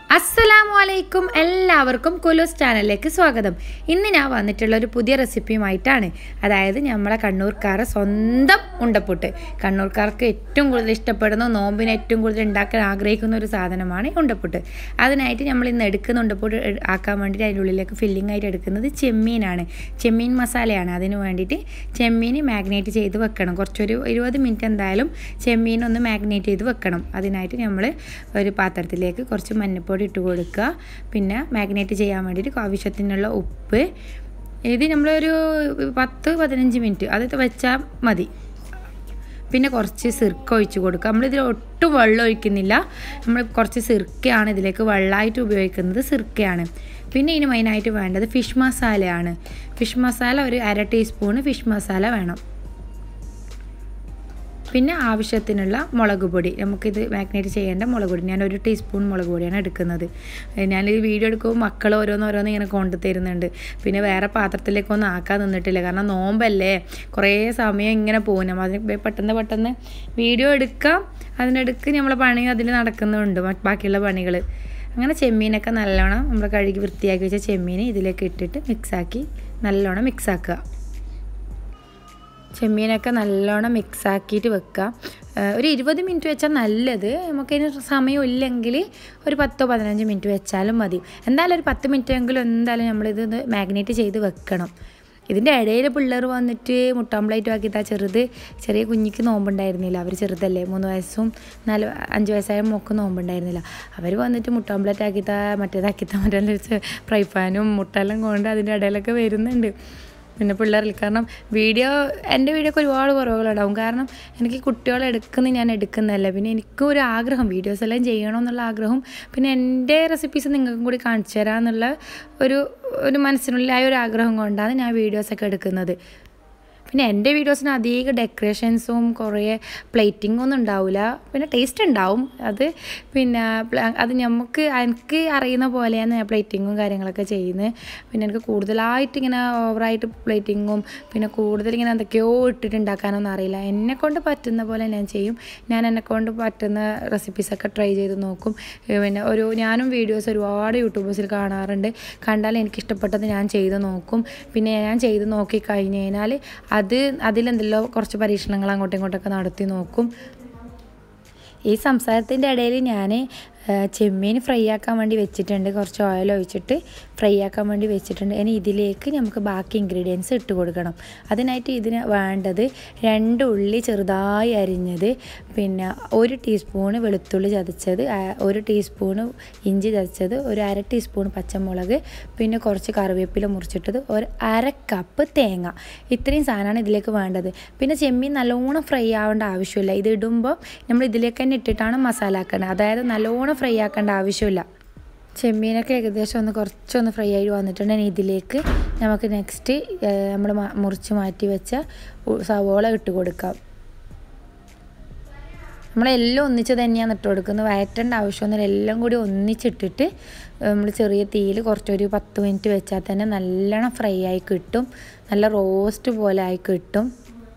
അസ്സലാമു അലൈക്കും എല്ലാവർക്കും കുലൂസ് ചാനലിലേക്ക് സ്വാഗതം ഇന്ന് ഞാൻ വന്നിട്ടുള്ള ഒരു പുതിയ റെസിപ്പിയുമായിട്ടാണ് അതായത് നമ്മളെ കണ്ണൂർക്കാരെ സ്വന്തം ഉണ്ടപ്പുട്ട് കണ്ണൂർക്കാർക്ക് ഏറ്റവും കൂടുതൽ ഇഷ്ടപ്പെടുന്ന നോമ്പിന് ഏറ്റവും കൂടുതൽ ഉണ്ടാക്കാൻ ആഗ്രഹിക്കുന്ന ഒരു സാധനമാണ് ഈ ഉണ്ടപ്പുട്ട് അതിനായിട്ട് നമ്മൾ ഇന്ന് എടുക്കുന്ന ഉണ്ടപ്പുട്ട് എ- ആക്കാൻ വേണ്ടിയിട്ട് അതിൻ്റെ ഉള്ളിലേക്ക് ഫില്ലിംഗ് ആയിട്ട് എടുക്കുന്നത് ചെമ്മീനാണ് ചെമ്മീൻ മസാലയാണ് അതിന് വേണ്ടിയിട്ട് ചെമ്മീൻ മാഗ്നേറ്റ് ചെയ്ത് വെക്കണം കുറച്ചൊരു ഇരുപത് മിനിറ്റ് എന്തായാലും ചെമ്മീൻ ഒന്ന് മാഗ്നേറ്റ് ചെയ്ത് വെക്കണം അതിനായിട്ട് നമ്മൾ ഒരു പാത്രത്തിലേക്ക് കുറച്ച് മഞ്ഞൾപ്പൊടി ഇട്ട് കൊടുക്കുക പിന്നെ മാഗ്നേറ്റ് ചെയ്യാൻ വേണ്ടിയിട്ട് ആവശ്യത്തിനുള്ള ഉപ്പ് ഇത് നമ്മളൊരു പത്ത് പതിനഞ്ച് മിനിറ്റ് അത് വെച്ചാൽ മതി പിന്നെ കുറച്ച് സിർക്ക ഒഴിച്ച് കൊടുക്കുക നമ്മളിതിൽ ഒട്ടും വെള്ളം ഒഴിക്കുന്നില്ല നമ്മൾ കുറച്ച് സിർക്കയാണ് ഇതിലേക്ക് വെള്ളമായിട്ട് ഉപയോഗിക്കുന്നത് സിർക്കയാണ് പിന്നെ ഇതിന് മെയിനായിട്ട് വേണ്ടത് ഫിഷ് മസാലയാണ് ഫിഷ് മസാല ഒരു അര ടീസ്പൂണ് ഫിഷ് മസാല വേണം പിന്നെ ആവശ്യത്തിനുള്ള മുളക് പൊടി നമുക്കിത് മാഗ്നേറ്റ് ചെയ്യേണ്ട മുളക് പൊടി ഞാൻ ഒരു ടീസ്പൂൺ മുളക് പൊടിയാണ് എടുക്കുന്നത് ഞാൻ ഈ വീഡിയോ എടുക്കുമ്പോൾ മക്കൾ ഓരോന്നോരോന്ന് ഇങ്ങനെ കൊണ്ടു തരുന്നുണ്ട് പിന്നെ വേറെ പാത്രത്തിലേക്കൊന്നും ആക്കാൻ നിന്നിട്ടില്ല കാരണം നോമ്പല്ലേ കുറേ സമയം ഇങ്ങനെ പോകും നമ്മൾ അതിന് പെട്ടെന്ന് പെട്ടെന്ന് വീഡിയോ എടുക്കാം അതിനിടയ്ക്ക് നമ്മളെ പണി അതിൽ നടക്കുന്നുണ്ട് മറ്റ് ബാക്കിയുള്ള പണികൾ അങ്ങനെ ചെമ്മീനൊക്കെ നല്ലോണം നമ്മൾ കഴുകി വൃത്തിയാക്കി വെച്ച ചെമ്മീൻ ഇതിലേക്ക് ഇട്ടിട്ട് മിക്സാക്കി നല്ലോണം മിക്സാക്കുക ചെമ്മീനൊക്കെ നല്ലോണം മിക്സ് ആക്കിയിട്ട് വെക്കുക ഏഹ് ഒരു ഇരുപത് മിനിറ്റ് വെച്ചാൽ നല്ലത് നമുക്കതിന് സമയം ഇല്ലെങ്കിൽ ഒരു പത്തോ പതിനഞ്ച് മിനിറ്റ് വെച്ചാലും മതി എന്തായാലും ഒരു പത്ത് മിനിറ്റ് എങ്കിലും എന്തായാലും നമ്മളിത് മാഗ്നേറ്റ് ചെയ്ത് വെക്കണം ഇതിൻ്റെ ഇടയിൽ പിള്ളേർ വന്നിട്ട് മുട്ടാമ്പ്ലേറ്റും ആക്കിയിട്ട് ആ ചെറുത് ചെറിയ കുഞ്ഞിക്ക് നോമ്പുണ്ടായിരുന്നില്ല അവർ ചെറുതല്ലേ മൂന്ന് വയസ്സും നാല് അഞ്ച് വയസ്സായ മോക്ക് നോമ്പുണ്ടായിരുന്നില്ല അവർ വന്നിട്ട് മുട്ടാമ്പ്ലേറ്റ് ആക്കിത്താ മറ്റേതാക്കിത്താ മറ്റേ ഫ്രൈ പാനും മുട്ടെല്ലാം കൊണ്ട് അതിൻ്റെ ഇടയിലൊക്കെ വരുന്നുണ്ട് പിന്നെ പിള്ളേരിൽ കാരണം വീഡിയോ എൻ്റെ വീഡിയോക്ക് ഒരുപാട് കുറവുകളുണ്ടാവും കാരണം എനിക്ക് കുട്ടികളെ എടുക്കുന്ന ഞാൻ എടുക്കുന്നതല്ല പിന്നെ എനിക്കും ഒരു ആഗ്രഹം വീഡിയോസ് എല്ലാം ചെയ്യണമെന്നുള്ള ആഗ്രഹം പിന്നെ എൻ്റെ റെസിപ്പീസ് നിങ്ങൾക്കും കൂടി കാണിച്ചു തരാമെന്നുള്ള ഒരു ഒരു മനസ്സിനുള്ളിലായ ഒരു ആഗ്രഹം കൊണ്ടാണ് ഞാൻ വീഡിയോസൊക്കെ എടുക്കുന്നത് പിന്നെ എൻ്റെ വീഡിയോസിന് അധികം ഡെക്കറേഷൻസും കുറേ പ്ലേറ്റിംഗ് ഒന്നും ഉണ്ടാവില്ല പിന്നെ ടേസ്റ്റ് ഉണ്ടാവും അത് പിന്നെ പ്ല- അത് നമുക്ക് എനിക്ക് അറിയുന്ന പോലെയാണ് ഞാൻ പ്ലേറ്റിങ്ങും കാര്യങ്ങളൊക്കെ ചെയ്യുന്നത് പിന്നെ എനിക്ക് കൂടുതലായിട്ട് ഇങ്ങനെ ഓവറായിട്ട് പ്ലേറ്റിങ്ങും പിന്നെ കൂടുതൽ ഇങ്ങനെ എന്തൊക്കെയോ ഇട്ടിട്ട് ഉണ്ടാക്കാനൊന്നും അറിയില്ല എന്നെ കൊണ്ട് പറ്റുന്ന പോലെ ഞാൻ ചെയ്യും ഞാൻ എന്നെ കൊണ്ട് പറ്റുന്ന റെസിപ്പീസൊക്കെ ട്രൈ ചെയ്ത് നോക്കും ഏഹ് പിന്നെ ഒരു ഞാനും വീഡിയോസ് ഒരുപാട് യൂട്യൂബേഴ്സിൽ കാണാറുണ്ട് കണ്ടാൽ എനിക്ക് ഇഷ്ടപ്പെട്ടത് ഞാൻ ചെയ്ത് നോക്കും പിന്നെ ഞാൻ ചെയ്ത് നോക്കി കഴിഞ്ഞ് കഴിഞ്ഞാൽ അത് അതിലെന്തെല്ലോ കുറച്ച് പരീക്ഷണങ്ങൾ അങ്ങോട്ടും ഇങ്ങോട്ടൊക്കെ നടത്തി നോക്കും ഈ സംസാരത്തിൻ്റെ ഇടയിൽ ഞാൻ ചെമ്മീൻ ഫ്രൈ ആക്കാൻ വേണ്ടി വെച്ചിട്ടുണ്ട് കുറച്ച് ഓയിൽ ഒഴിച്ചിട്ട് ഫ്രൈ ആക്കാൻ വേണ്ടി വെച്ചിട്ടുണ്ട് ഇനി ഇതിലേക്ക് നമുക്ക് ബാക്കി ഇൻഗ്രീഡിയൻസ് ഇട്ട് കൊടുക്കണം അതിനായിട്ട് ഇതിന് വേണ്ടത് രണ്ട് ഉള്ളി ചെറുതായി അരിഞ്ഞത് പിന്നെ ഒരു ടീസ്പൂണ് വെളുത്തുള്ളി ചതച്ചത് ആ, ഒരു ടീസ്പൂണ് ഇഞ്ചി ചതച്ചത് ഒരു അര ടീസ്പൂൺ പച്ചമുളക് പിന്നെ കുറച്ച് കറിവേപ്പില മുറിച്ചിട്ടത് ഒരു അര കപ്പ് തേങ്ങ ഇത്രയും സാധനമാണ് ഇതിലേക്ക് വേണ്ടത് പിന്നെ ചെമ്മീൻ നല്ലോണം ഫ്രൈ ആവേണ്ട ആവശ്യമില്ല ഇത് ഇടുമ്പോൾ നമ്മൾ ഇതിലേക്ക് തന്നെ ഇട്ടിട്ടാണ് മസാല ആക്കേണ്ടത് അതായത് നല്ലോണം ഫ്രൈ ആക്കേണ്ട ആവശ്യമില്ല ചെമ്മീനൊക്കെ ഏകദേശം ഒന്ന് കുറച്ചൊന്ന് ഫ്രൈ ആയി വന്നിട്ടുണ്ടെങ്കിൽ ഇതിലേക്ക് നമുക്ക് നെക്സ്റ്റ് നമ്മൾ മുറിച്ച് മാറ്റി വെച്ച ഉ- സവോള ഇട്ട് കൊടുക്കാം നമ്മളെല്ലാം ഒന്നിച്ച് തന്നെയാണ് ഇട്ട് കൊടുക്കുന്നത് വയറ്റേണ്ട ആവശ്യമൊന്നുമില്ല എല്ലാം കൂടി ഒന്നിച്ചിട്ടിട്ട് നമ്മൾ ചെറിയ തീയിൽ കുറച്ചൊരു പത്ത് മിനിറ്റ് വെച്ചാൽ തന്നെ നല്ലോണം ഫ്രൈ ആയി കിട്ടും നല്ല റോസ്റ്റ് പോലെ ആയി കിട്ടും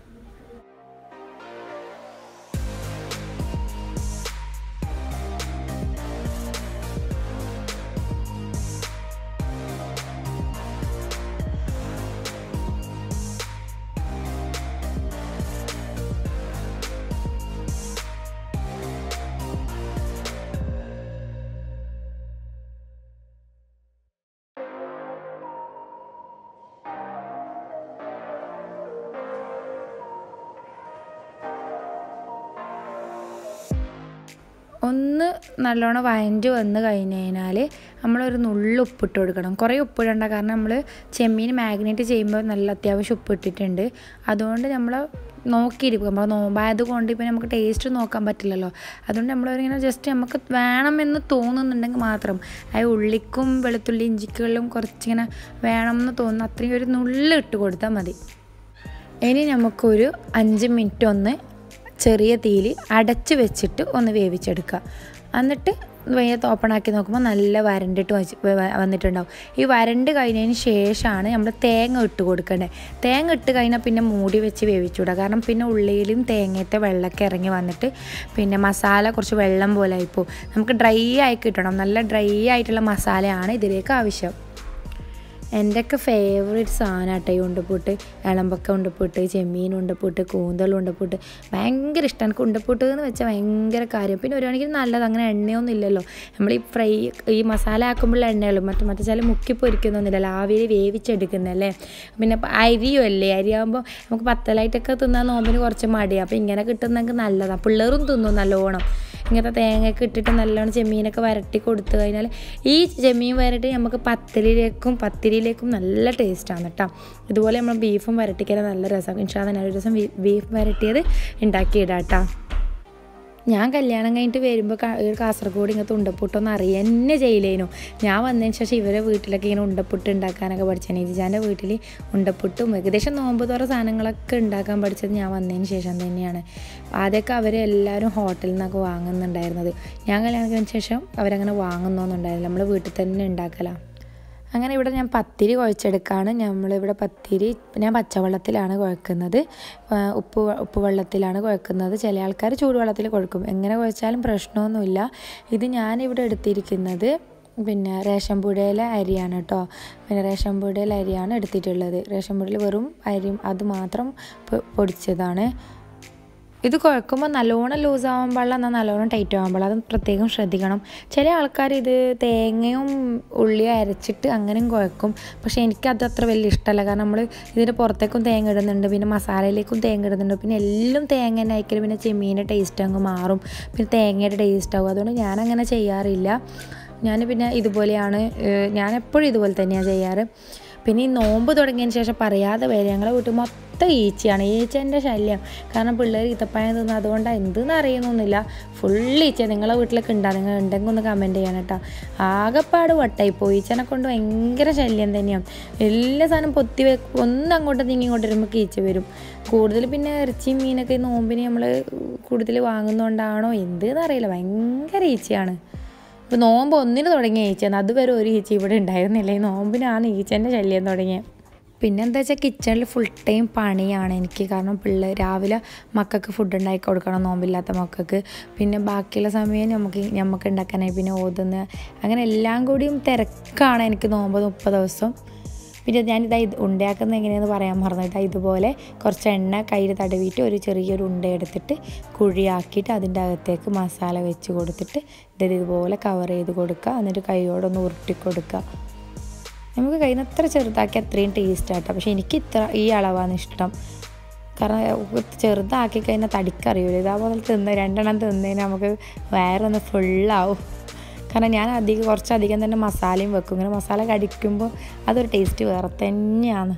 ഒന്ന് നല്ലോണം വഴഞ്ഞ് വന്ന് കഴിഞ്ഞ് കഴിഞ്ഞാൽ നമ്മളൊരു നുള്ളു ഉപ്പിട്ട് കൊടുക്കണം കുറേ ഉപ്പിടണ്ട കാരണം നമ്മൾ ചെമ്മീൻ മാഗ്നേറ്റ് ചെയ്യുമ്പോൾ നല്ല അത്യാവശ്യം ഉപ്പിട്ടിട്ടുണ്ട് അതുകൊണ്ട് നമ്മൾ നോക്കിയിരിക്കും നമ്മൾ നോമ്പായത് കൊണ്ട് ഇപ്പം നമുക്ക് ടേസ്റ്റ് നോക്കാൻ പറ്റില്ലല്ലോ അതുകൊണ്ട് നമ്മളിങ്ങനെ ജസ്റ്റ് നമുക്ക് വേണമെന്ന് തോന്നുന്നുണ്ടെങ്കിൽ മാത്രം ആ ഉള്ളിക്കും വെളുത്തുള്ളി ഇഞ്ചിക്കുകളിലും കുറച്ചിങ്ങനെ വേണമെന്ന് തോന്നുന്ന അത്രയും ഒരു നുള്ളു ഇട്ട് കൊടുത്താൽ മതി ഇനി നമുക്കൊരു അഞ്ച് മിനിറ്റ് ഒന്ന് ചെറിയ തീയിൽ അടച്ച് വെച്ചിട്ട് ഒന്ന് വേവിച്ചെടുക്കുക എന്നിട്ട് വെയ്യത്ത് ഓപ്പൺ ആക്കി നോക്കുമ്പോൾ നല്ല വരണ്ടിട്ട് വച്ച് വ- വന്നിട്ടുണ്ടാവും ഈ വരണ്ട് കഴിഞ്ഞതിന് ശേഷമാണ് നമ്മൾ തേങ്ങ ഇട്ട് കൊടുക്കേണ്ടത് തേങ്ങ ഇട്ട് കഴിഞ്ഞാൽ പിന്നെ മൂടി വെച്ച് വേവിച്ചുവിടുക കാരണം പിന്നെ ഉള്ളിയിലും തേങ്ങയത്തെ വെള്ളമൊക്കെ ഇറങ്ങി വന്നിട്ട് പിന്നെ മസാല കുറച്ച് വെള്ളം പോലെ ആയിപ്പോവും നമുക്ക് ഡ്രൈ ആയി കിട്ടണം നല്ല ഡ്രൈ ആയിട്ടുള്ള മസാലയാണ് ഇതിലേക്ക് ആവശ്യം എൻ്റെയൊക്കെ ഫേവറേറ്റ് സാധനം കേട്ടോ ഈ ഉണ്ടപ്പൂട്ട് ഇളമ്പക്ക ഉണ്ടപ്പൂട്ട് ചെമ്മീൻ ഉണ്ടപ്പൂട്ട് കൂന്തൽ ഉണ്ടപ്പൂട്ട് ഭയങ്കര ഇഷ്ടമാണ് എനിക്ക് ഉണ്ടപ്പൂട്ട് എന്ന് വെച്ചാൽ ഭയങ്കര കാര്യം പിന്നെ ഒരു കണക്കിന് നല്ലത് അങ്ങനെ എണ്ണയൊന്നും ഇല്ലല്ലോ നമ്മൾ ഈ ഫ്രൈ ഈ മസാല ആക്കുമ്പോഴുള്ള എണ്ണയുള്ളൂ മറ്റു മറ്റു ചില മുക്കി പൊരിക്കുന്നൊന്നുമില്ലല്ലോ ആവിയിൽ വേവിച്ചെടുക്കുന്നല്ലേ പിന്നെ ഇപ്പം അരിയും അല്ലേ അരിയാകുമ്പോൾ നമുക്ക് പത്തലായിട്ടൊക്കെ തിന്നാൻ നോമ്പിന് കുറച്ച് മടിയാണ് അപ്പോൾ ഇങ്ങനെ കിട്ടുന്നെങ്കിൽ നല്ലതാണ് പിള്ളേരും തിന്നും നല്ലോണം ഇങ്ങനത്തെ തേങ്ങയൊക്കെ ഇട്ടിട്ട് നല്ലോണം ചെമ്മീനൊക്കെ വരട്ടി കൊടുത്തു കഴിഞ്ഞാൽ ഈ ചെമ്മീൻ വരട്ടി നമുക്ക് പത്തലിലേക്കും പത്തിരിയിലേക്കും നല്ല ടേസ്റ്റാണ് കേട്ടോ ഇതുപോലെ നമ്മൾ ബീഫും വരട്ടിക്കാൻ നല്ല രസമാണ് ഇൻഷാല്ല ഞാൻ ഒരു ദിവസം ബീ- ബീഫ് വരട്ടിയത് ഉണ്ടാക്കിയിടാം കേട്ടോ ഞാൻ കല്യാണം കഴിഞ്ഞിട്ട് വരുമ്പോൾ കാസർഗോഡ് ഇങ്ങനത്തെ ഉണ്ടപ്പുട്ടൊന്നും അറിയാൻ തന്നെ ചെയ്യില്ലേനു ഞാൻ വന്നതിന് ശേഷം ഇവരെ വീട്ടിലൊക്കെ ഇങ്ങനെ ഉണ്ടപ്പുട്ട് ഉണ്ടാക്കാനൊക്കെ പഠിച്ചാണ് ഇജിജാൻ്റെ വീട്ടിൽ ഉണ്ടപ്പുട്ടും ഏകദേശം നോമ്പ് തോറ സാധനങ്ങളൊക്കെ ഉണ്ടാക്കാൻ പഠിച്ചത് ഞാൻ വന്നതിന് ശേഷം തന്നെയാണ് ആദ്യമൊക്കെ അവരെല്ലാവരും ഹോട്ടലിൽ നിന്നൊക്കെ വാങ്ങുന്നുണ്ടായിരുന്നത് ഞാൻ കല്യാണം കഴിഞ്ഞ ശേഷം അവരങ്ങനെ വാങ്ങുന്നൊന്നുണ്ടായിരുന്നില്ല നമ്മൾ വീട്ടിൽ തന്നെ ഉണ്ടാക്കലാണ് അങ്ങനെ ഇവിടെ ഞാൻ പത്തിരി കുഴച്ചെടുക്കുകയാണ് നമ്മളിവിടെ പത്തിരി ഞാൻ പച്ചവെള്ളത്തിലാണ് കുഴക്കുന്നത് ആ, ഉപ്പ് വെ- ഉപ്പ് വെള്ളത്തിലാണ് കുഴക്കുന്നത് ചില ആൾക്കാർ ചൂടുവെള്ളത്തിൽ കുഴക്കും എങ്ങനെ കുഴച്ചാലും പ്രശ്നമൊന്നുമില്ല ഇത് ഞാനിവിടെ എടുത്തിരിക്കുന്നത് പിന്നെ റേഷൻ പുഴയിലെ അരിയാണ് കേട്ടോ പിന്നെ റേഷൻ പുഴയിലെ അരിയാണ് എടുത്തിട്ടുള്ളത് റേഷൻ പുഴയിൽ വെറും അരി അത് മാത്രം പൊ- പൊടിച്ചതാണ് ഇത് കുഴക്കുമ്പോൾ നല്ലോണം ലൂസ് ആവാൻ പാടില്ല എന്നാൽ നല്ലോണം ടൈറ്റ് ആവാൻ പാടില്ല അത് പ്രത്യേകം ശ്രദ്ധിക്കണം ചില ആൾക്കാർ ഇത് തേങ്ങയും ഉള്ളിയും അരച്ചിട്ട് അങ്ങനെയും കുഴക്കും പക്ഷേ എനിക്കത് അത്ര വലിയ ഇഷ്ടമല്ല കാരണം നമ്മൾ ഇതിൻ്റെ പുറത്തേക്കും തേങ്ങ ഇടുന്നുണ്ട് പിന്നെ മസാലയിലേക്കും തേങ്ങ ഇടുന്നുണ്ട് പിന്നെ എല്ലാം തേങ്ങ തന്നെ ആയിക്കലും പിന്നെ ചെമ്മീൻ്റെ ടേസ്റ്റ് അങ്ങ് മാറും പിന്നെ തേങ്ങയുടെ ടേസ്റ്റ് ആവും അതുകൊണ്ട് ഞാനങ്ങനെ ചെയ്യാറില്ല ഞാൻ പിന്നെ ഇതുപോലെയാണ് ഏഹ്, ഞാൻ എപ്പോഴും ഇതുപോലെ തന്നെയാണ് ചെയ്യാറ് പിന്നെ ഈ നോമ്പ് തുടങ്ങിയതിന് ശേഷം പറയാതെ വരെ ഞങ്ങളെ വീട്ടിൽ മൊത്തം ഈച്ചയാണ് ഈച്ചേൻ്റെ ശല്യം കാരണം പിള്ളേർ ഈത്തപ്പായം തിന്ന് അതുകൊണ്ടാണ് എന്തെന്ന് അറിയുന്നൊന്നുമില്ല ഫുൾ ഈച്ച നിങ്ങളെ വീട്ടിലൊക്കെ ഉണ്ടാ നിങ്ങൾ ഉണ്ടെങ്കിൽ ഒന്ന് കമൻറ്റ് ചെയ്യണം കേട്ടോ ആകെപ്പാട് വട്ടായി പോയി ഈച്ചനെ കൊണ്ട് ഭയങ്കര ശല്യം തന്നെയാണ് എല്ലാ സാധനം പൊത്തി വെ ഒന്ന് അങ്ങോട്ട് നീങ്ങി ഇങ്ങോട്ട് വരുമ്പോൾ ഈച്ച വരും കൂടുതൽ പിന്നെ ഇറച്ചിയും മീനൊക്കെ ഈ നോമ്പിന് നമ്മൾ കൂടുതൽ വാങ്ങുന്നതുകൊണ്ടാണോ എന്തെന്ന് അറിയില്ല ഭയങ്കര ഈച്ചയാണ് ഇപ്പോൾ നോമ്പ് ഒന്നിന് തുടങ്ങിയ ഈച്ചയാണ് അതുവരെ ഒരു ഈച്ച ഇവിടെ ഉണ്ടായിരുന്നില്ല ഈ നോമ്പിനാണ് ഈച്ചേൻ്റെ ശല്യം തുടങ്ങിയത് പിന്നെ എന്താ വെച്ചാൽ കിച്ചണിൽ ഫുൾ ടൈം പണിയാണ് എനിക്ക് കാരണം പിള്ളേർ രാവിലെ മക്കൾക്ക് ഫുഡ് ഉണ്ടാക്കി കൊടുക്കണം നോമ്പില്ലാത്ത മക്കൾക്ക് പിന്നെ ബാക്കിയുള്ള സമയം നമുക്ക് നമുക്ക് ഉണ്ടാക്കാനായി പിന്നെ ഓതുന്ന അങ്ങനെ എല്ലാം കൂടിയും തിരക്കാണ് എനിക്ക് നോമ്പ് മുപ്പത് ദിവസം പിന്നെ ഞാനിതാ ഇത് ഉണ്ടാക്കുന്നത് എങ്ങനെയാണെന്ന് പറയാൻ മറന്നു ഇതാ ഇതുപോലെ കുറച്ച് എണ്ണ കയ്യിൽ തടവിയിട്ട് ഒരു ചെറിയൊരു ഉണ്ട എടുത്തിട്ട് കുഴിയാക്കിയിട്ട് അതിൻ്റെ അകത്തേക്ക് മസാല വെച്ച് കൊടുത്തിട്ട് ഇത് ഇതുപോലെ കവർ ചെയ്ത് കൊടുക്കുക എന്നിട്ട് കൈയോടൊന്ന് ഉരുട്ടി കൊടുക്കുക നമുക്ക് കയ്യിൽ നിന്ന് എത്ര ചെറുതാക്കി അത്രയും ടേസ്റ്റ് ആട്ടോ പക്ഷേ എനിക്ക് ഇത്ര ഈ അളവാണ് ഇഷ്ടം കാരണം ചെറുതാക്കി കഴിഞ്ഞാൽ തടിക്കറിയൂല ഇതേപോലെ തിന്ന് രണ്ടെണ്ണം തിന്നതിന് നമുക്ക് വയറൊന്ന് ഫുള്ളാവും കാരണം ഞാൻ അധികം കുറച്ചധികം തന്നെ മസാലയും വെക്കും ഇങ്ങനെ മസാല കടിക്കുമ്പോൾ അതൊരു ടേസ്റ്റ് വേറെ തന്നെയാണ്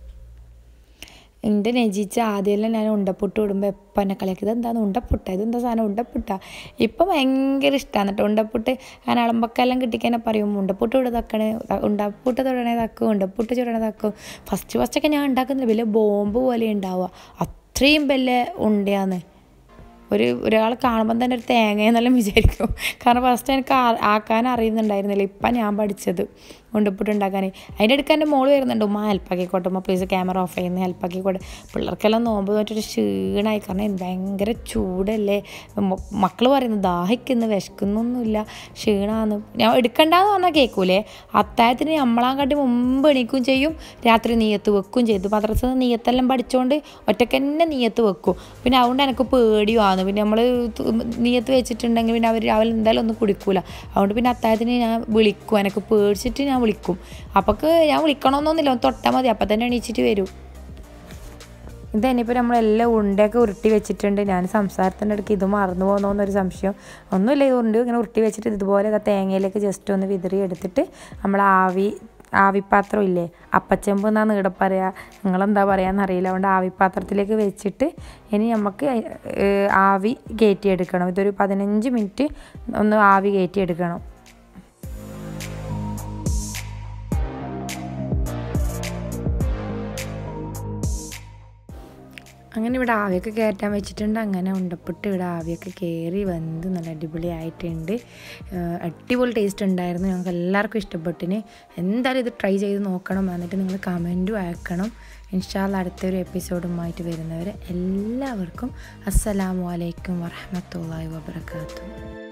എൻ്റെ നെജിച്ച ആദ്യമെല്ലാം ഞാൻ ഉണ്ടപ്പുട്ട് ഇടുമ്പോൾ എപ്പം എന്നെ കളിയാക്കി ഇതെന്താണ് ഉണ്ടപ്പുട്ട ഇതെന്താ സാധനം ഉണ്ടപ്പുട്ട ഇപ്പം ഭയങ്കര ഇഷ്ടമാണ് കേട്ടോ ഉണ്ടപ്പുട്ട് ഞാൻ അളമ്പക്കെല്ലാം കിട്ടിക്കന്നെ പറയും ഉണ്ടപ്പുട്ട് ഇവിടെ തക്കണേ ഉണ്ടപ്പുട്ട് തൊടണേ തക്കും ഉണ്ടപ്പുട്ട് ചുടണേ തക്കും ഫസ്റ്റ് ഫസ്റ്റൊക്കെ ഞാൻ ഉണ്ടാക്കുന്നില്ല വലിയ ബോംബ് പോലെ ഉണ്ടാവുക അത്രയും വലിയ ഉണ്ടയാന്ന് ഒരു ഒരാൾ കാണുമ്പം തന്നെ ഒരു തേങ്ങ എന്നെല്ലാം വിചാരിക്കും കാരണം ഫസ്റ്റ് എനിക്ക് ആ- ആക്കാൻ അറിയുന്നുണ്ടായിരുന്നില്ല ഇപ്പം ഞാൻ പഠിച്ചത് ഉണ്ടപ്പിട്ട് ഉണ്ടാക്കാൻ അതിൻ്റെ അടുക്ക് എൻ്റെ മോള് വരുന്നുണ്ട് ഉമ്മ ഹെൽപ്പാക്കിക്കോട്ടെ ഉമ്മ പ്ലീസ് ക്യാമറ ഓഫ് ചെയ്യുന്ന ഹെൽപ്പാക്കിക്കോട്ടെ പിള്ളേർക്കെല്ലാം നോമ്പ് തോറ്റൊരു ക്ഷീണമായി കാരണം ഇത് ഭയങ്കര ചൂടല്ലേ മക്കൾ പറയുന്നു ദാഹിക്കുന്നു വിശക്കുന്നൊന്നുമില്ല ക്ഷീണമാന്ന് ഞാൻ എടുക്കണ്ടെന്ന് പറഞ്ഞാൽ കേൾക്കൂലേ അത്താഴത്തിന് നമ്മളാങ്കാട്ടി മുമ്പ് എണീക്കും ചെയ്യും രാത്രി നീയത്ത് വെക്കും ചെയ്തു മദ്രസ നീയത്തെല്ലാം പഠിച്ചുകൊണ്ട് ഒറ്റയ്ക്ക് തന്നെ നീയത്ത് വെക്കും പിന്നെ അതുകൊണ്ട് എനിക്ക് പേടിയുമാണ് പിന്നെ നമ്മൾ നീയത്ത് വെച്ചിട്ടുണ്ടെങ്കിൽ പിന്നെ അവർ രാവിലെ എന്തായാലും ഒന്നും കുടിക്കൂല അതുകൊണ്ട് പിന്നെ അത്താഴത്തിന് ഞാൻ വിളിക്കും എനിക്ക് പേടിച്ചിട്ട് ഞാൻ വിളിക്കും അപ്പൊക്ക് ഞാൻ വിളിക്കണമെന്നൊന്നുമില്ല ഒന്ന് തൊട്ടാൽ മതി അപ്പം തന്നെ എണീച്ചിട്ട് വരും ഇതനിപ്പോൾ നമ്മളെല്ലാം ഉണ്ടയൊക്കെ ഉരുട്ടി വെച്ചിട്ടുണ്ട് ഞാൻ സംസാരത്തിൻ്റെ ഇടയ്ക്ക് ഇത് മറന്നു പോകുന്നോന്നൊരു സംശയം ഒന്നുമില്ല ഇത് ഉണ്ട് ഇങ്ങനെ ഉരുട്ടി വെച്ചിട്ട് ഇതുപോലെ ദാ തേങ്ങയിലേക്ക് ജസ്റ്റ് ഒന്ന് വിതറി എടുത്തിട്ട് നമ്മൾ ആവി ആവിപ്പാത്രം ഇല്ലേ അപ്പച്ചെമ്പ് എന്നാണ് ഇവിടെ പറയുക നിങ്ങളെന്താ പറയാന്ന് അറിയില്ല അതുകൊണ്ട് ആവിപ്പാത്രത്തിലേക്ക് വെച്ചിട്ട് ഇനി നമുക്ക് ഏഹ്, ആവി കയറ്റിയെടുക്കണം ഇതൊരു പതിനഞ്ച് മിനിറ്റ് ഒന്ന് ആവി കയറ്റിയെടുക്കണം അങ്ങനെ ഇവിടെ ആവിയൊക്കെ കയറ്റാൻ വെച്ചിട്ടുണ്ട് അങ്ങനെ ഉണ്ടപ്പെട്ട് ഇവിടെ ആവിയൊക്കെ കയറി വന്ന് നല്ല അടിപൊളിയായിട്ടുണ്ട് ഏഹ് അടിപൊളി ടേസ്റ്റ് ഉണ്ടായിരുന്നു ഞങ്ങൾക്ക് എല്ലാവർക്കും ഇഷ്ടപ്പെട്ടിന് എന്തായാലും ഇത് ട്രൈ ചെയ്ത് നോക്കണം എന്നിട്ട് നിങ്ങൾ കമൻറ്റും അയക്കണം ഇൻഷാല്ല അടുത്തൊരു എപ്പിസോഡുമായിട്ട് വരുന്നവരെ എല്ലാവർക്കും അസ്സലാമു അലൈക്കും വറഹമത്തല്ലാഹി വബർക്കാത്തു